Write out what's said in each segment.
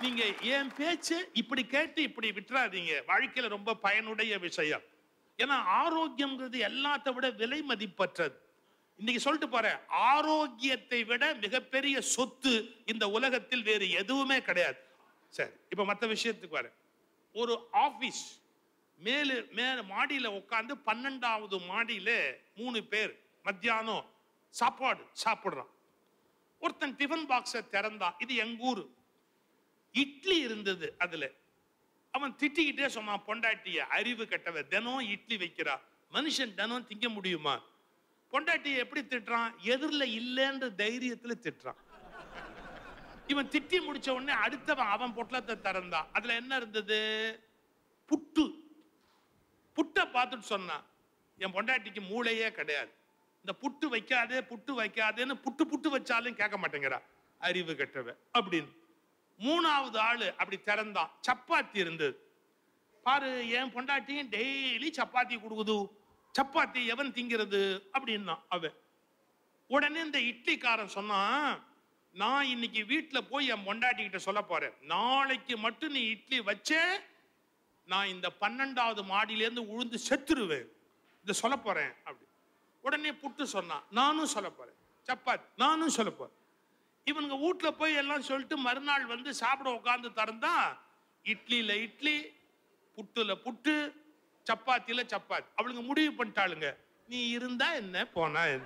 நீங்க என் பேச்சு இப்படி கேட்டு இப்படி விட்டுறாதீங்க வாழ்க்கையில ரொம்ப பயனுடைய விஷயம் ஏன்னா ஆரோக்கியம்ங்கிறது எல்லாத்த விட விலை மதிப்பற்றது இன்னைக்கு சொல்லிட்டு போறேன் ஆரோக்கியத்தை விட மிகப்பெரிய சொத்து இந்த உலகத்தில் வேறு எதுவுமே கிடையாது சரி இப்ப மற்ற விஷயத்துக்கு வரேன் ஒரு ஆபீஸ் மேலு மேல மாடியில உட்காந்து பன்னெண்டாவது மாடியில மூணு பேர் மத்தியானம் சாப்பாடு சாப்பிடுறான் ஒருத்தன் டிஃபன் பாக்ஸை திறந்தான் இது எங்க ஊரு இட்லி இருந்தது அதுல அவன் திட்டிக்கிட்டே சொன்னான் பொண்டாட்டிய அறிவு கெட்டவ தினம் இட்லி வைக்கிறா மனுஷன் தினம் திங்க முடியுமா பொண்டாட்டியை எப்படி திட்டுறான் எதிரில் இல்லைன்ற தைரியத்துல திட்டுறான் இவன் திட்டி முடிச்ச உடனே அடுத்தவன் அவன் பொட்டலத்தை திறந்தான் அதுல என்ன இருந்தது புட்டு புட்டை பார்த்துட்டு சொன்னான் என் பொண்டாட்டிக்கு மூளையே கிடையாது இந்த புட்டு வைக்காதே புட்டு வைக்காதேன்னு புட்டு புட்டு வச்சாலும் கேட்க மாட்டேங்கிறா அறிவு கெட்டவ அப்படின்னு மூணாவது ஆளு அப்படி திறந்தான் சப்பாத்தி இருந்தது பாரு என் பொண்டாட்டியும் டெய்லி சப்பாத்தி கொடுக்குது சப்பாத்தி எவன் திங்கிறது அப்படின்னா அவன் உடனே இந்த இட்லிக்காரன் சொன்னான் நான் இன்னைக்கு வீட்டுல போய் என் பொண்டாட்டி கிட்ட சொல்ல போறேன் நாளைக்கு மட்டும் நீ இட்லி வச்சே நான் இந்த பன்னெண்டாவது மாடியிலேருந்து உழுந்து செத்துருவேன் இதை சொல்ல போறேன் அப்படி உடனே புட்டு சொன்னான் நானும் சொல்ல போறேன் சப்பாத்தி நானும் சொல்ல போறேன் இவனுங்க வீட்ல போய் எல்லாம் சொல்லிட்டு மறுநாள் வந்து சாப்பிட உட்காந்து திறந்தா இட்லியில இட்லி புட்டுல புட்டு சப்பாத்தில சப்பாத்தி அவளுங்க முடிவு பண்ணிட்டாளுங்க நீ இருந்தா என்ன போனா என்ன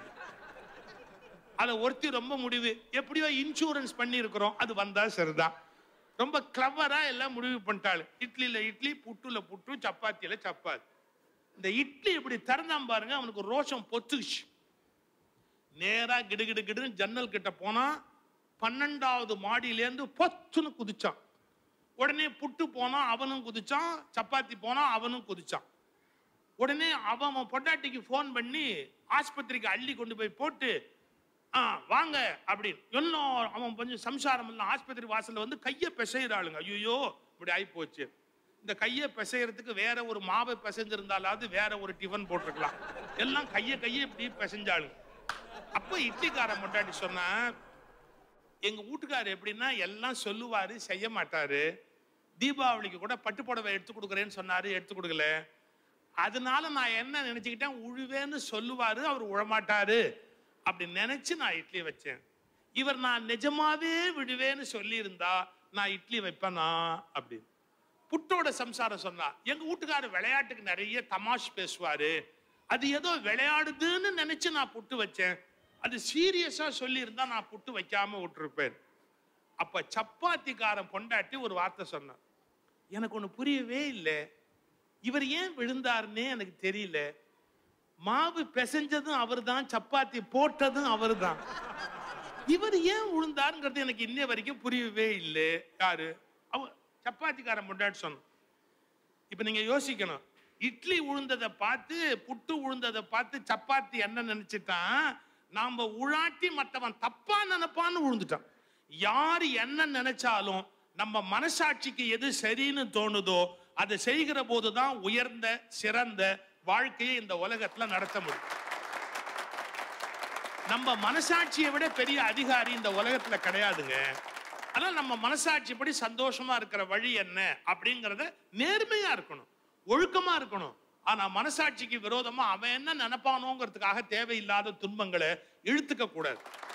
அதை ஒருத்தி ரொம்ப முடிவு எப்படியோ இன்சூரன்ஸ் பண்ணி இருக்கிறோம் அது வந்தா சரிதான் ரொம்ப கிளவரா எல்லாம் முடிவு பண்ணிட்டாள் இட்லியில இட்லி புட்டுல புட்டு சப்பாத்தியில சப்பாத்தி இந்த இட்லி இப்படி திறந்தான் பாருங்க அவனுக்கு ரோஷம் பொத்துக்குச்சு நேரா கிடுகிடு கிடுன்னு ஜன்னல் கிட்ட போனா பன்னெண்டாவது மாடியிலேருந்து பொத்துன்னு குதிச்சான் உடனே புட்டு போனா அவனும் குதிச்சான் சப்பாத்தி போனா அவனும் குதிச்சான் உடனே அவன் அவன் பொண்டாட்டிக்கு ஃபோன் பண்ணி ஆஸ்பத்திரிக்கு அள்ளி கொண்டு போய் போட்டு ஆ வாங்க அப்படின்னு இன்னும் அவன் கொஞ்சம் சம்சாரம் இல்லை ஆஸ்பத்திரி வாசல்ல வந்து கையை பிசைகிறாளுங்க ஐயோ இப்படி ஆகி போச்சு இந்த கையை பிசையறதுக்கு வேற ஒரு மாவை பிசைஞ்சிருந்தாலாவது வேற ஒரு டிஃபன் போட்டிருக்கலாம் எல்லாம் கையை கையை இப்படி பிசைஞ்சாளுங்க அப்ப இட்லிக்காரன் பொண்டாட்டி சொன்னா எங்க வீட்டுக்காரர் எப்படின்னா எல்லாம் சொல்லுவாரு செய்ய மாட்டாரு தீபாவளிக்கு கூட பட்டு புடவை எடுத்து கொடுக்குறேன்னு சொன்னாரு எடுத்து கொடுக்கல அதனால நான் என்ன நினைச்சுக்கிட்டேன் உழுவேன்னு சொல்லுவாரு அவர் உழமாட்டாரு அப்படி நினைச்சு நான் இட்லி வச்சேன் இவர் நான் நிஜமாவே விடுவேன்னு சொல்லியிருந்தா நான் இட்லி வைப்பேனா அப்படின்னு புட்டோட சம்சாரம் சொன்னா எங்க வீட்டுக்காரர் விளையாட்டுக்கு நிறைய தமாஷ் பேசுவாரு அது ஏதோ விளையாடுதுன்னு நினைச்சு நான் புட்டு வச்சேன் அது சீரியஸா சொல்லியிருந்தா நான் புட்டு வைக்காம விட்டுருப்பேன் அப்ப சப்பாத்திக்காரன் பொண்டாட்டி ஒரு வார்த்தை சொன்னான் எனக்கு ஒண்ணு புரியவே இல்லை இவர் ஏன் விழுந்தாருன்னே எனக்கு தெரியல மாவு பிசைஞ்சதும் அவர்தான் சப்பாத்தி போட்டதும் அவர்தான் இவர் ஏன் விழுந்தாருங்கிறது எனக்கு இன்னைய வரைக்கும் புரியவே இல்லை யாரு அவ சப்பாத்திக்காரன் பொண்டாட்டி சொன்ன இப்ப நீங்க யோசிக்கணும் இட்லி உழுந்ததை பார்த்து புட்டு உழுந்ததை பார்த்து சப்பாத்தி என்ன நினைச்சிட்டான் நாம உழாட்டி மற்றவன் தப்பா நினைப்பான்னு விழுந்துட்டான் யார் என்ன நினைச்சாலும் நம்ம மனசாட்சிக்கு எது சரின்னு தோணுதோ அதை செய்கிற போதுதான் உயர்ந்த சிறந்த வாழ்க்கையை இந்த உலகத்துல நடத்த முடியும் நம்ம மனசாட்சியை விட பெரிய அதிகாரி இந்த உலகத்துல கிடையாதுங்க ஆனா நம்ம மனசாட்சிப்படி சந்தோஷமா இருக்கிற வழி என்ன அப்படிங்கறத நேர்மையா இருக்கணும் ஒழுக்கமா இருக்கணும் ஆனா மனசாட்சிக்கு விரோதமா அவன் என்ன நினைப்பானோங்கிறதுக்காக தேவையில்லாத துன்பங்களை இழுத்துக்க கூடாது